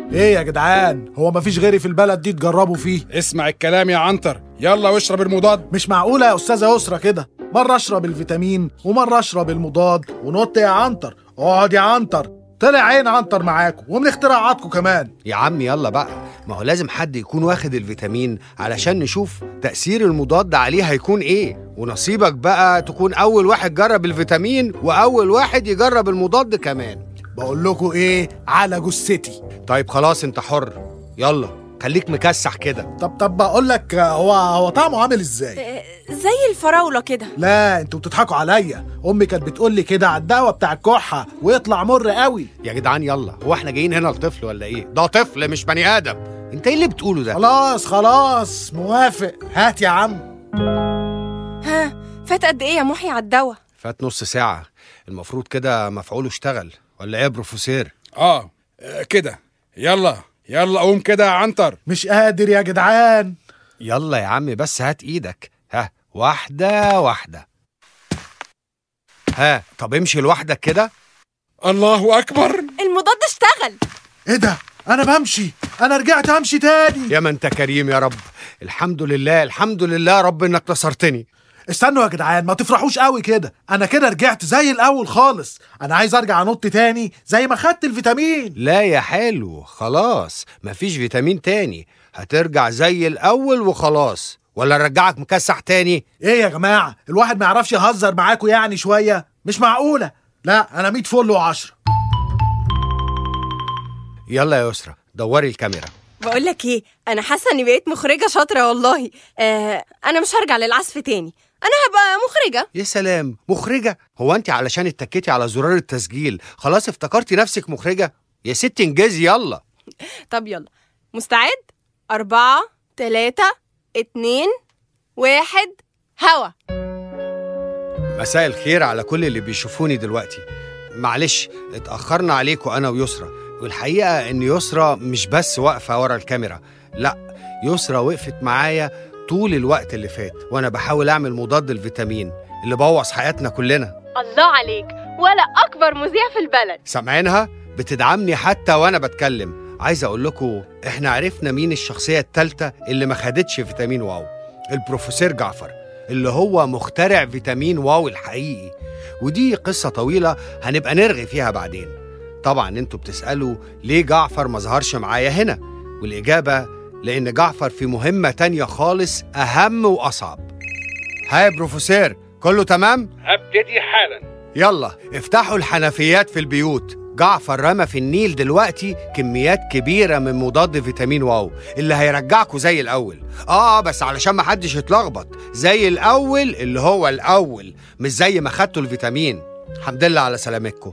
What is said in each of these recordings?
ايه يا جدعان هو مفيش غيري في البلد دي تجربوا فيه اسمع الكلام يا عنتر يلا واشرب المضاد مش معقولة يا أستاذة يسرى كده مرة أشرب الفيتامين ومرة أشرب المضاد ونط يا عنتر اقعد يا عنتر طلع عين عنتر معاكم ومن اختراعاتكم كمان يا عم يلا بقى ما هو لازم حد يكون واخد الفيتامين علشان نشوف تأثير المضاد عليه هيكون ايه ونصيبك بقى تكون أول واحد جرب الفيتامين وأول واحد يجرب المضاد كمان بقول لكم ايه على جثتي طيب خلاص انت حر يلا خليك مكسح كده طب طب بقول لك هو هو طعمه عامل ازاي آه، زي الفراولة كده لا انتوا بتضحكوا عليا امي كانت بتقول لي كده على الدواء بتاع الكحه ويطلع مر قوي يا جدعان يلا هو احنا جايين هنا لطفل ولا ايه ده طفل مش بني آدم انت ايه اللي بتقوله ده خلاص خلاص موافق هات يا عم ها فات قد ايه يا محي على الدواء فات نص ساعة المفروض كده مفعوله اشتغل ولا ايه يا بروفيسور اه آه، كده يلا يلا قوم كده يا عنتر مش قادر يا جدعان يلا يا عم بس هات ايدك ها واحدة واحدة ها طب امشي لوحدك كده الله اكبر المضاد اشتغل ايه ده انا بمشي انا رجعت امشي تاني يا ما انت كريم يا رب الحمد لله الحمد لله يا رب انك نصرتني استنوا يا جدعان ما تفرحوش قوي كده انا كده رجعت زي الاول خالص انا عايز ارجع انط تاني زي ما خدت الفيتامين لا يا حلو خلاص مفيش فيتامين تاني هترجع زي الاول وخلاص ولا نرجعك مكسح تاني ايه يا جماعه الواحد ما يعرفش يهزر معاكوا يعني شويه مش معقوله لا انا 100 فل وعشرة يلا يا يسرا دوري الكاميرا بقول لك ايه انا حاسه اني بقيت مخرجه شاطره والله آه انا مش هرجع للعزف تاني انا هبقى مخرجه يا سلام مخرجة هو انت علشان اتكيتي على زرار التسجيل خلاص افتكرتي نفسك مخرجة يا ست انجزي يلا طب يلا مستعد أربعة تلاتة اتنين واحد هوا مساء الخير على كل اللي بيشوفوني دلوقتي معلش اتأخرنا عليكم أنا ويسرا والحقيقة إن يسرا مش بس واقفة ورا الكاميرا لا يسرا وقفت معايا طول الوقت اللي فات وأنا بحاول أعمل مضاد الفيتامين اللي بوظ حياتنا كلنا الله عليك ولا أكبر مذيع في البلد سامعينها بتدعمني حتى وأنا بتكلم عايز أقول لكم إحنا عرفنا مين الشخصية التالتة اللي ما خدتش فيتامين واو البروفيسور جعفر اللي هو مخترع فيتامين واو الحقيقي ودي قصة طويلة هنبقى نرغي فيها بعدين طبعا انتوا بتسألوا ليه جعفر ما ظهرش معايا هنا والإجابة لأن جعفر في مهمة تانية خالص أهم وأصعب ها يا بروفيسور كله تمام؟ هبتدي حالا يلا افتحوا الحنفيات في البيوت جعفر رمى في النيل دلوقتي كميات كبيرة من مضاد فيتامين واو اللي هيرجعكوا زي الأول آه بس علشان ما حدش يتلخبط زي الأول اللي هو الأول مش زي ما خدتوا الفيتامين الحمد لله على سلامتكم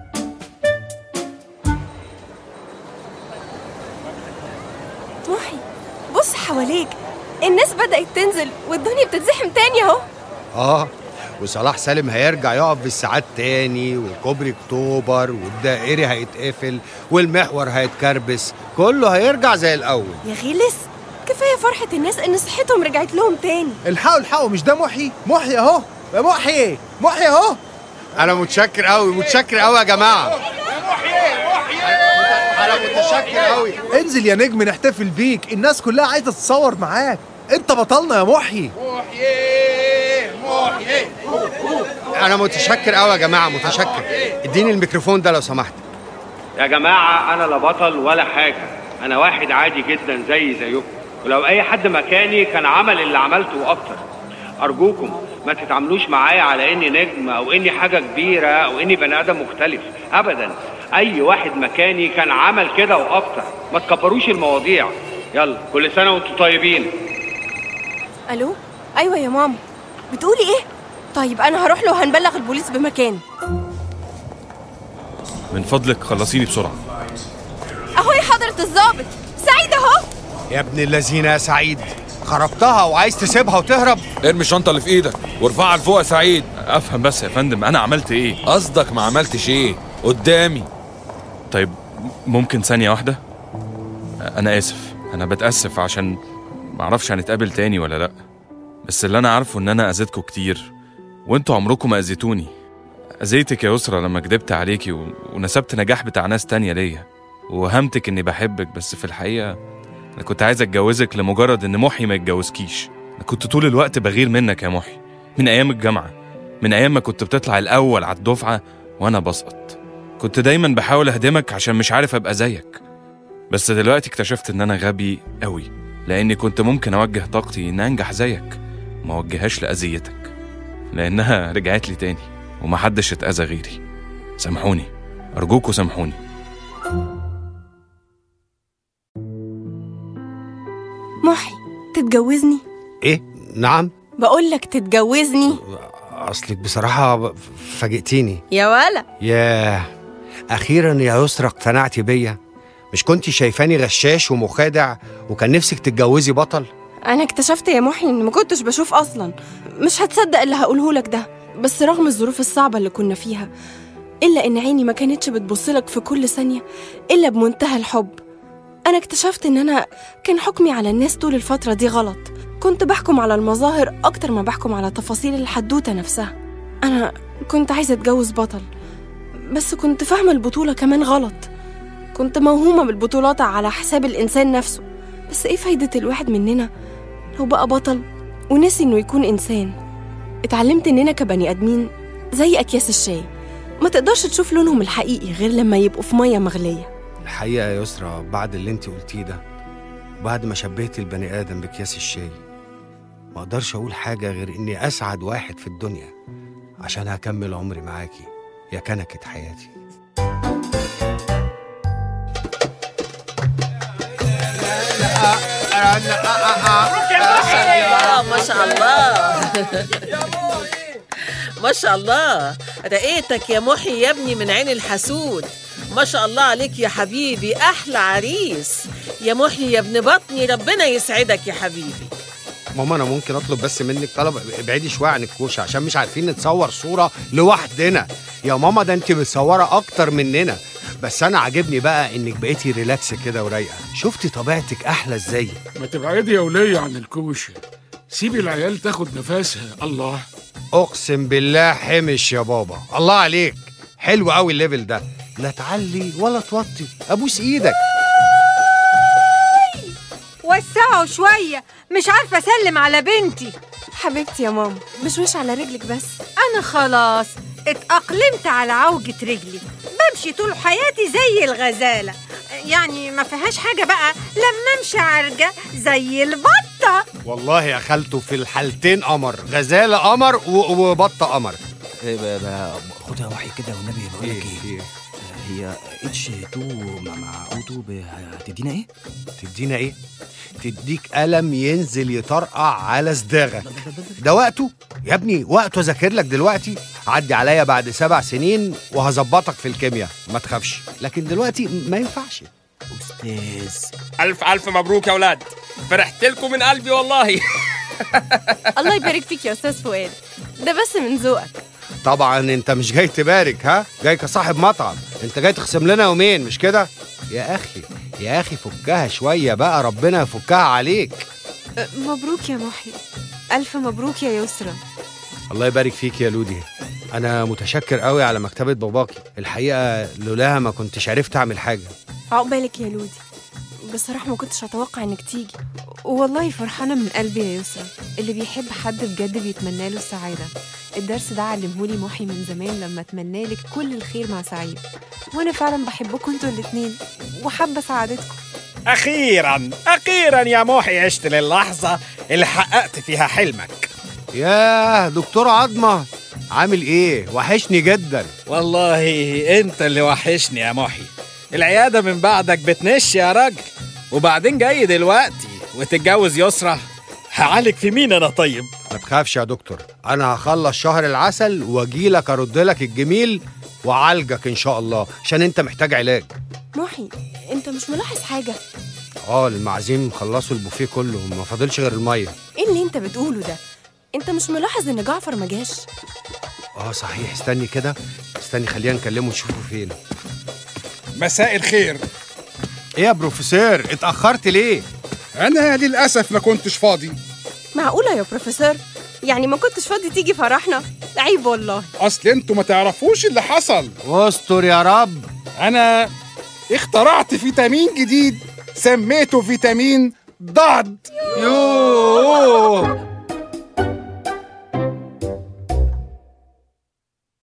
محي بص حواليك الناس بدأت تنزل والدنيا بتتزحم تاني اهو آه وصلاح سالم هيرجع يقف بالساعات تاني وكوبري اكتوبر والدائري هيتقفل والمحور هيتكربس كله هيرجع زي الأول يا غلس كفاية فرحة الناس إن صحتهم رجعت لهم تاني الحقوا الحقوا مش ده محي محي اهو يا محي محي اهو انا متشكر قوي متشكر قوي يا جماعه انا متشكر قوي انزل يا نجم نحتفل بيك الناس كلها عايزه تتصور معاك انت بطلنا يا محي محيي محيي انا متشكر قوي يا جماعه متشكر اديني الميكروفون ده لو سمحت يا جماعة أنا لا بطل ولا حاجة أنا واحد عادي جدا زي زيكم ولو أي حد مكاني كان عمل اللي عملته وأكتر أرجوكم ما تتعاملوش معايا على إني نجم أو إني حاجة كبيرة أو إني بني آدم مختلف أبدا أي واحد مكاني كان عمل كده وأكتر ما تكبروش المواضيع يلا كل سنة وأنتم طيبين ألو أيوة يا ماما بتقولي إيه؟ طيب أنا هروح له وهنبلغ البوليس بمكاني من فضلك خلصيني بسرعة أهو يا حضرة الضابط سعيد أهو يا ابن اللذينه يا سعيد خربتها وعايز تسيبها وتهرب ارمي الشنطة اللي في ايدك وارفعها لفوق يا سعيد افهم بس يا فندم انا عملت ايه قصدك ما عملتش ايه قدامي طيب ممكن ثانية واحدة انا اسف انا بتأسف عشان معرفش هنتقابل تاني ولا لا بس اللي انا عارفه ان انا اذيتكوا كتير وانتوا عمركم ما اذيتوني اذيتك يا يسرا لما كدبت عليكي و... ونسبت نجاح بتاع ناس تانية ليا وهمتك اني بحبك بس في الحقيقه انا كنت عايز اتجوزك لمجرد ان محي ما يتجوزكيش انا كنت طول الوقت بغير منك يا محي من ايام الجامعه من ايام ما كنت بتطلع الاول على الدفعه وانا بسقط كنت دايما بحاول اهدمك عشان مش عارف ابقى زيك بس دلوقتي اكتشفت ان انا غبي قوي لاني كنت ممكن اوجه طاقتي ان انجح زيك وما اوجههاش لاذيتك لانها رجعت لي تاني ومحدش اتاذى غيري سامحوني ارجوكوا سامحوني محي تتجوزني ايه نعم بقول لك تتجوزني اصلك بصراحه ب- فاجئتيني يا ولا ياه اخيرا يا يسرا اقتنعتي بيا مش كنتي شايفاني غشاش ومخادع وكان نفسك تتجوزي بطل انا اكتشفت يا محي ان ما كنتش بشوف اصلا مش هتصدق اللي هقوله لك ده بس رغم الظروف الصعبه اللي كنا فيها الا ان عيني ما كانتش بتبصلك في كل ثانيه الا بمنتهى الحب انا اكتشفت ان انا كان حكمي على الناس طول الفتره دي غلط كنت بحكم على المظاهر اكتر ما بحكم على تفاصيل الحدوته نفسها انا كنت عايزه اتجوز بطل بس كنت فاهمه البطوله كمان غلط كنت موهومه بالبطولات على حساب الانسان نفسه بس ايه فايدة الواحد مننا لو بقى بطل ونسي انه يكون انسان اتعلمت اننا كبني ادمين زي اكياس الشاي ما تقدرش تشوف لونهم الحقيقي غير لما يبقوا في مية مغلية الحقيقه يا يسرا بعد اللي انت قلتيه ده بعد ما شبهت البني ادم بكياس الشاي ما اقدرش اقول حاجه غير اني اسعد واحد في الدنيا عشان هكمل عمري معاكي يا كنكه حياتي الله ما شاء الله ما شاء الله رقيتك يا محي يا ابني من عين الحسود ما شاء الله عليك يا حبيبي احلى عريس يا محي يا ابن بطني ربنا يسعدك يا حبيبي ماما انا ممكن اطلب بس منك طلب ابعدي شويه عن الكوشه عشان مش عارفين نتصور صوره لوحدنا يا ماما ده انت متصوره اكتر مننا بس انا عاجبني بقى انك بقيتي ريلاكس كده ورايقه شفتي طبيعتك احلى ازاي ما تبعدي يا ولية عن الكوشة سيبي العيال تاخد نفسها الله اقسم بالله حمش يا بابا الله عليك حلو قوي الليفل ده لا تعلي ولا توطي ابوس ايدك وسعوا شوية مش عارفة أسلم على بنتي حبيبتي يا ماما بشوش على رجلك بس أنا خلاص اتأقلمت على عوجة رجلي بمشي طول حياتي زي الغزالة يعني ما فيهاش حاجة بقى لما امشي عرجة زي البطة والله يا خالته في الحالتين قمر غزاله قمر و- وبطه قمر خدها وحي كده والنبي بقول لك ايه هي اتش 2 مع مع اوتو ب- هتدينا ايه؟ تدينا ايه تديك قلم ينزل يطرقع على صداغك ده وقته يا ابني وقته اذاكر لك دلوقتي عدي عليا بعد سبع سنين وهظبطك في الكيمياء ما تخافش لكن دلوقتي ما ينفعش استاذ ألف ألف مبروك يا ولاد فرحت لكم من قلبي والله الله يبارك فيك يا استاذ فؤاد ده بس من ذوقك طبعا انت مش جاي تبارك ها جاي كصاحب مطعم انت جاي تخصم لنا يومين مش كده يا اخي يا اخي فكها شويه بقى ربنا يفكها عليك مبروك يا محي ألف مبروك يا يسرى الله يبارك فيك يا لودي انا متشكر قوي على مكتبه باباكي الحقيقه لولاها ما كنتش عرفت اعمل حاجه عقبالك يا لودي بصراحة ما كنتش أتوقع إنك تيجي والله فرحانة من قلبي يا يسرى اللي بيحب حد بجد بيتمنى له السعادة الدرس ده علمهولي محي من زمان لما اتمنى لك كل الخير مع سعيد وانا فعلا بحبكم انتوا الاتنين وحابة سعادتكم أخيرا أخيرا يا موحي عشت للحظة اللي حققت فيها حلمك ياه دكتور عظمه عامل ايه وحشني جدا والله أنت اللي وحشني يا موحي العيادة من بعدك بتنش يا راجل وبعدين جاي دلوقتي وتتجوز يسرى هعالج في مين أنا طيب ما تخافش يا دكتور انا هخلص شهر العسل واجي لك ارد لك الجميل وعالجك ان شاء الله عشان انت محتاج علاج محي أنت مش ملاحظ حاجة اه المعازيم خلصوا البوفيه كله ما فاضلش غير الميه إيه اللي أنت بتقوله ده أنت مش ملاحظ إن جعفر ما جاش اه صحيح استني كده استني خلينا نكلمه نشوفه فين مساء الخير ايه يا بروفيسور اتاخرت ليه انا للاسف ما كنتش فاضي معقولة يا بروفيسور يعني ما كنتش فاضي تيجي فرحنا عيب والله اصل انتوا ما تعرفوش اللي حصل واستر يا رب أنا اخترعت فيتامين جديد سميته فيتامين ضعض يوه